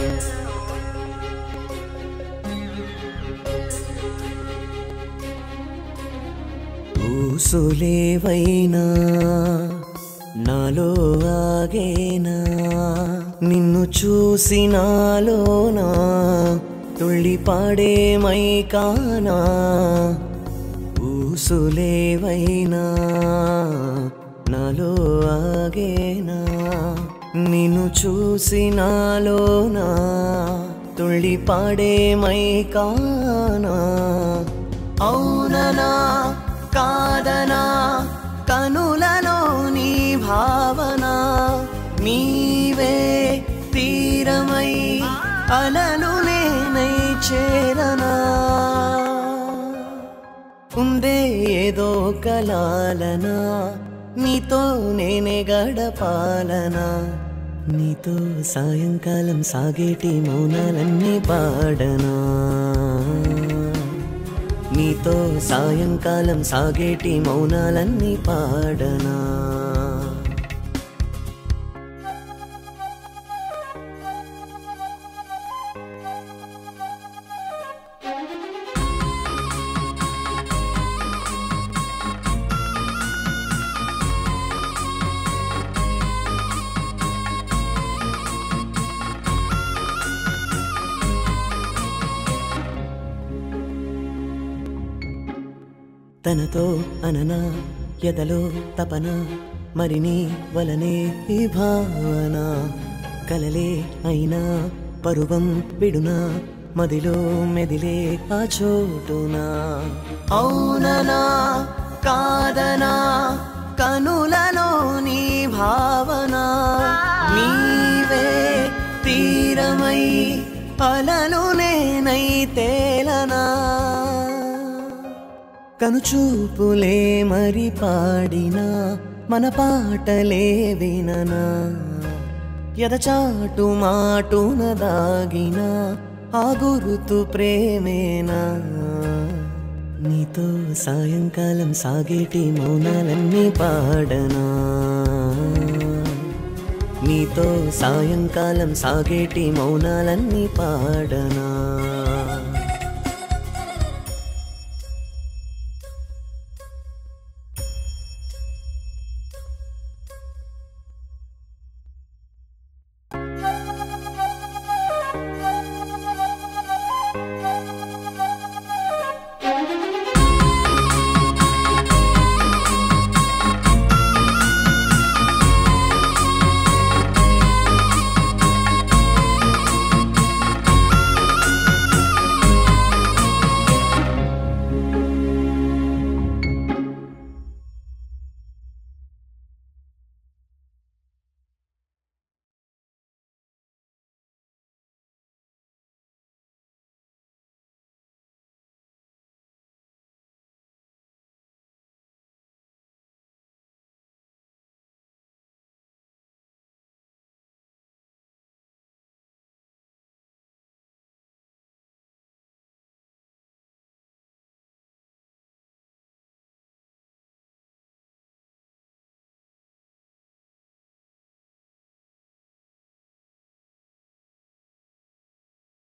ఊసులేవైనా నాలో ఆగేనా నిన్ను చూసి నాలోనా తుళ్ళి పాడే మైకానా ఊసులేవైనా నాలో ఆగేనా నిన్ను చూసి నాలోనా తుళ్ళి పాడే మైకానా అవుననా కాదనా కనులలో నీ భావన నీవే తీరమై అలలు నేనై చేరనా ఉందే ఏదో కలాలనా నీతో నేనే గడపాలనా నీతో సాయంకాలం సాగేటి మౌనాలన్నీ పాడనా నీతో సాయంకాలం సాగేటి మౌనాలన్నీ పాడనా తనతో అననా ఎదలో తపన మరి నీ వలనే ఈ భావన కలలే అయినా పరువం విడునా మదిలో మెదిలే ఆ చోటునా అవుననా కాదనా కనులలో నీ భావన నీవే తీరమై అలలు నేనై తేలనా కనుచూపులే మరి పాడినా మన పాటలే విననా ఎదచాటు మాటున దాగిన ఆ గురుతు ప్రేమేనా నీతో సాయంకాలం సాగేటి మౌనాలన్నీ పాడనా నీతో సాయంకాలం సాగేటి మౌనాలన్నీ పాడనా